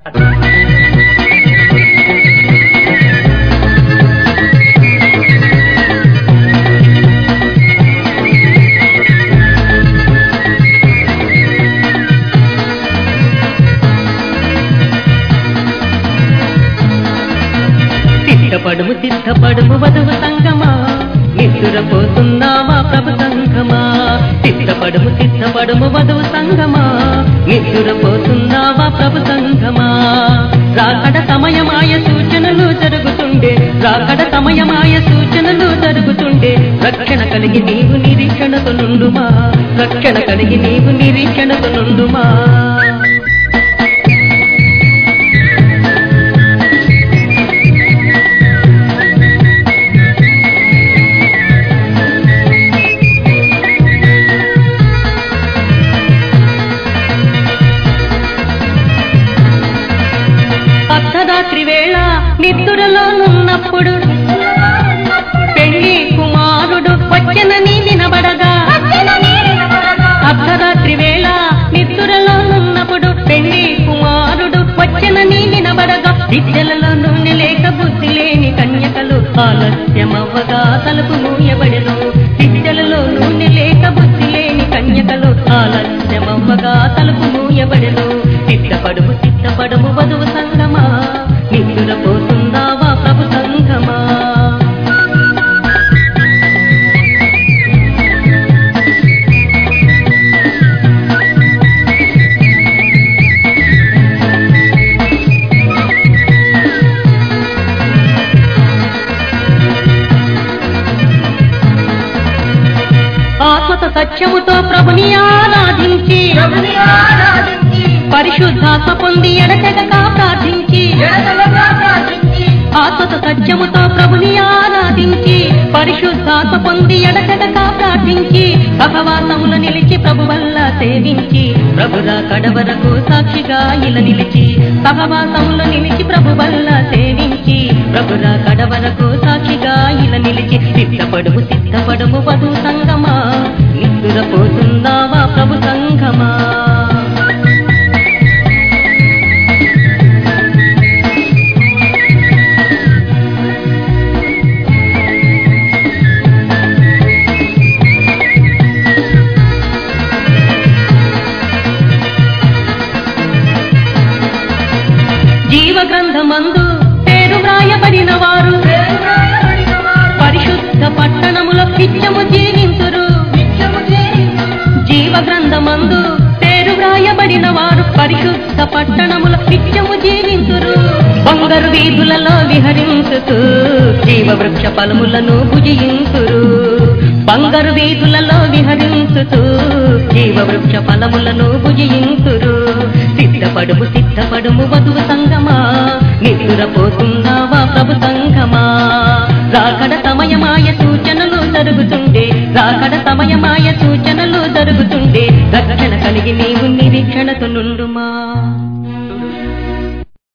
సిద్ధపడుము సిద్ధపడుము వధువు సంగమా నిద్రపోతున్నావా ప్రభు సంగమా సిద్ధపడుము సిద్ధపడుము వధువు సంగమా నిద్రపోతున్నావా ప్రభు సంగమా రాకడ సమయమాయ సూచనలు జరుగుతుండే రాకడ సమయమాయ సూచనలు జరుగుతుండే రక్షణ కలిగి నీవు నిరీక్షణతో నుండుమా రక్షణ కలిగి నీవు నిరీక్షణతో నుండుమా అర్ధరాత్రి వేళ నిద్రలోనున్నప్పుడు పెళ్లి కుమారుడు వచ్చనని వినబడగా అర్ధరాత్రి వేళ నిద్రలోనున్నప్పుడు పెళ్లి కుమారుడు వచ్చనని వినబడగా విద్యలలో నూనె లేక బుద్ధి లేని కన్యకలు ఆలస్యమవ్వగా తలుపు మూయబడెను విద్యలలో నూనె లేక బుద్ధి లేని కన్యకలు ఆలస్యమవ్వగా తలుపు మూయబడెను సిద్ధపడుము సిద్ధపడుము వధువు సంగమా నిద్రపోతుందావా ప్రభు సంగమా ఆత్మత సత్యముతో ప్రభుని ఆరాధించి ప్రభుని ఆరాధించి, పరిశుద్ధాత్మ పొంది ఎడతెగక ప్రార్థించి ఎడతెగక ప్రార్థించి, ఆత్మత సత్యముతో ప్రభుని ఆరాధించి పరిశుద్ధాత్మ పొంది ఎడతెగక ప్రార్థించి సహవాసములు నిలిచి ప్రభు వల్ల సేవించి ప్రభురా కడవరకు సాక్షిగా ఇల నిలిచి సహవాసములు నిలిచి ప్రభు వల్ల సేవించి ప్రభురా కడవరకు సాక్షిగా ఇల నిలిచి సిద్ధపడుము సిద్ధపడుము వధు సంగమా నిద్రపోతున్నావా ప్రభు సంగమా జీవ గ్రంథమందు పేరు వ్రాయబడిన వారు ప్రేమరాయబడిన వారు పరిశుద్ధ పట్టణములో నిత్యము జీవింతురు నిత్యము జీవించును. జీవ గ్రంథమందు పేరు వ్రాయబడిన వారు పరిశుద్ధ పట్టణముల నిత్యము జీవింతురు బంగారు వీధులలో విహరించుతూ జీవ వృక్ష ఫలములను భుజింతురు బంగారు వీధులలో విహరించుతూ జీవ వృక్ష ఫలములను భుజింతురు సిద్ధపడుము సిద్ధపడుము వధువు సంగమా నిద్రపోతున్నావా ప్రభు సంగమా రాకడ సమయమాయ సూచనలు జరుగుతుండే రాకడ సమయమాయ సూచనలు జరుగుతుండే రక్షణ కలిగి నీవు నిరీక్షణతో నుండుమా